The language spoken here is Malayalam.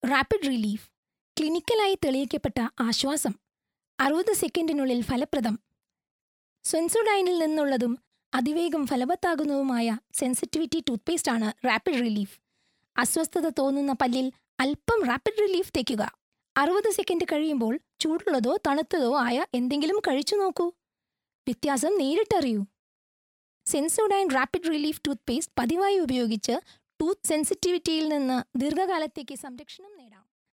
റാപ്പിഡ് റിലീഫ് ക്ലിനിക്കലായി തെളിയിക്കപ്പെട്ട ആശ്വാസം അറുപത് സെക്കൻഡിനുള്ളിൽ ഫലപ്രദം സെൻസോഡൈനിൽ നിന്നുള്ളതും അതിവേഗം ഫലവത്താകുന്നതുമായ സെൻസിറ്റിവിറ്റി ടൂത്ത്പേസ്റ്റാണ് റാപ്പിഡ് റിലീഫ് അസ്വസ്ഥത തോന്നുന്ന പല്ലിൽ അല്പം റാപ്പിഡ് റിലീഫ് തേക്കുക അറുപത് സെക്കൻഡ് കഴിയുമ്പോൾ ചൂടുള്ളതോ തണുത്തതോ ആയ എന്തെങ്കിലും കഴിച്ചു നോക്കൂ വ്യത്യാസം നേരിട്ടറിയൂ സെൻസോഡൈൻ റാപ്പിഡ് റിലീഫ് ടൂത്ത്പേസ്റ്റ് പതിവായി ഉപയോഗിച്ച് ടൂത്ത് സെൻസിറ്റിവിറ്റിയിൽ നിന്ന് ദീർഘകാലത്തേക്ക് സംരക്ഷണം നേടാം